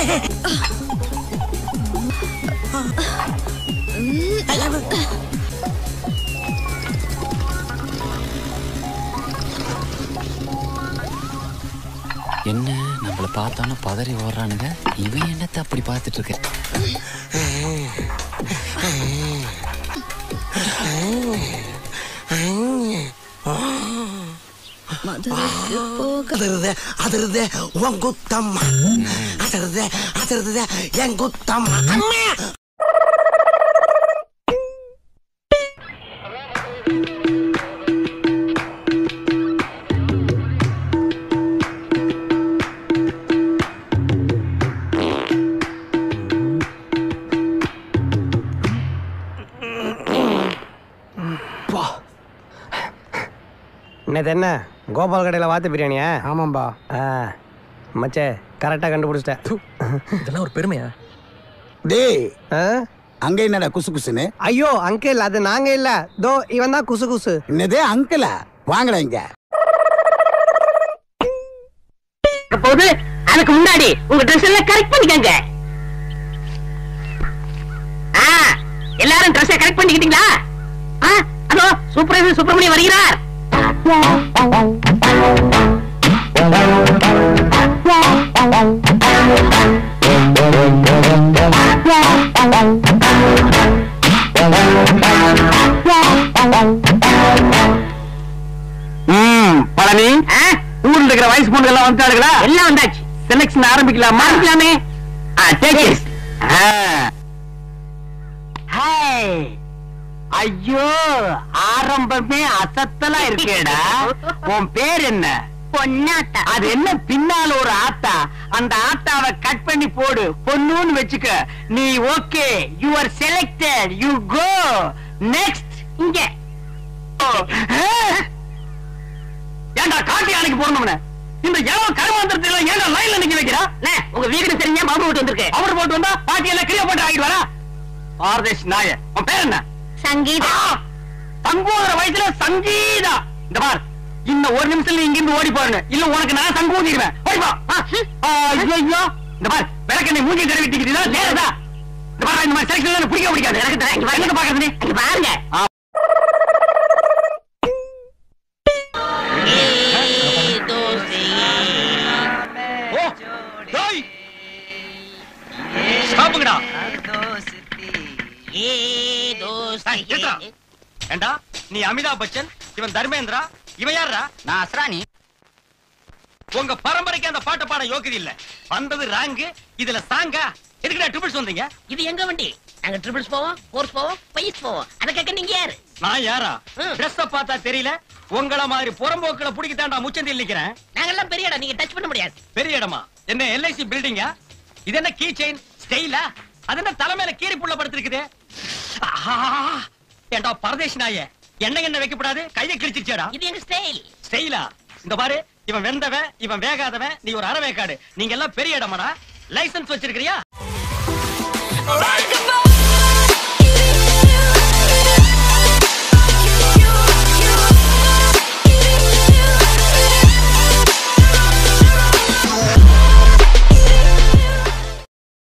என்ன நம்மள பார்த்தானு பதறி ஓடுறானுங்க இவன் என்னத்த அப்படி பார்த்துட்டு இருக்க மதுரைக்கு போக அதிருது அதிருது உன் குத்தம் அதிருது அதிருது என் குத்தம் அம்மா இன்னது என்ன கோபால் கடையில் வாத்து பிரியாணியா ஆமாம்பா ஆ மச்சே கரெக்டாக கண்டுபிடிச்சிட்டேன் இதெல்லாம் ஒரு பெருமையா டேய் ஆ? அங்க என்னடா குசு குசுன்னு ஐயோ அங்கிள் அது நாங்க இல்ல தோ இவன் தான் குசு குசு என்னது அங்கிளா வாங்கடா இங்க போது அதுக்கு முன்னாடி உங்க ட்ரெஸ் எல்லாம் கரெக்ட் பண்ணிக்கங்க ஆ, எல்லாரும் ட்ரெஸ் கரெக்ட் பண்ணிக்கிட்டீங்களா ஆ, அதோ சூப்பர் சுப்பிரமணியம் வருகிறார் பழனி ஆ, ஊர்ல இருக்கிற வயசு பொண்ணுங்க எல்லாம் வந்துட்டாளுங்களா எல்லாம் வந்தாச்சு செலக்ஷன் ஆரம்பிக்கலாமா ஆரம்பிக்கலாமே ஆ, take it. ஆ. ஹாய் ஐயோ ஆரம்பமே அசத்தலா இருக்கேடா உன் பேர் என்ன பொன்னாத்தா அது என்ன பின்னால ஒரு ஆத்தா அந்த ஆத்தாவை கட் பண்ணி போடு பொண்ணுன்னு வச்சுக்க நீ okay you are selected you go next இங்க ஏன்டா காட்டி அன்னைக்கு போடணும்னு இந்த இளவ கருமாந்திரத்துல ஏன்டா லைன்ல நிக்க வைக்கிறா அண்ணே, உங்க வீடு தெரிஞ்சா பாம்பு விட்டு வந்திருக்கு அவர் போட்டு வந்தா பாட்டி எல்லாம் கிளிய போட்டு ஆகிட்டு வரா பாரதேஷ் நாய உன் பேர் என்ன சங்கீதா சங்கூதுற வயசுல சங்கீதா இந்த பார் இன்னும் ஒரு நிமிஷத்துல இங்க இருந்து ஓடி போறேன் இல்ல உனக்கு நான் சங்கு ஊதிடுவேன் ஓடி போ ஆ, ஐயோ ஐயோ இந்த பார் விளக்கண்ணை மூஞ்சி கழுவிட்டிக்கிறீங்களா நேரதா இந்த பார் இந்த மாதிரி செலக்ஷன் எனக்கு பிடிக்க பிடிக்காது எனக்கு தெரியும். இங்க பாரு, எங்க பாக்குறது நீ இங்க பாருங்க ஓ டேய் ஸ்டாப்புங்கடா ஏத்ரா ஏண்டா நீ அமிதாப் பச்சன் இவன் தர்மேந்திரா இவன் யாரா நான் அஸ்ரானி உங்க பரம்பரைக்கு அந்த பாட்டு பாட யோக்கியது இல்ல வந்தது ராங்கு இதுல சாங்கா எதுக்குடா ட்ரிபிள்ஸ் வந்தீங்க இது எங்க வண்டி நாங்க ட்ரிபிள்ஸ் போவோம் கோர்ஸ் போவோம் பைஸ் போவோம் அத கேட்க நீங்க யாரு நான் யாரா ம். ட்ரெஸ் பார்த்தா தெரியல உங்கள மாதிரி புறம்போக்களை பிடிக்க தாண்டா முச்சந்தில் நிக்கிறேன் நாங்கெல்லாம் பெரிய இடம் நீங்க டச் பண்ண முடியாது பெரிய இடமா என்ன எல்ஐசி பில்டிங்கா இது என்ன கீ செயின் ஸ்டைலா அது என்ன தலைமையில கீரி புள்ள படுத்திருக்குது ஆஹா! ஏண்டா பரதேஷ் நாயே என்ன என்ன வைக்கப்படாது கையை கிழிச்சிச்சேடா இது எங்க ஸ்டைல் ஸ்டைலா இந்த பாரு இவன் வெந்தவன் இவன் வேகாதவன் நீ ஒரு அறவேக்காடு நீங்க எல்லாம் பெரிய இடமாடா லைசன்ஸ் வச்சிருக்கிறியா Like a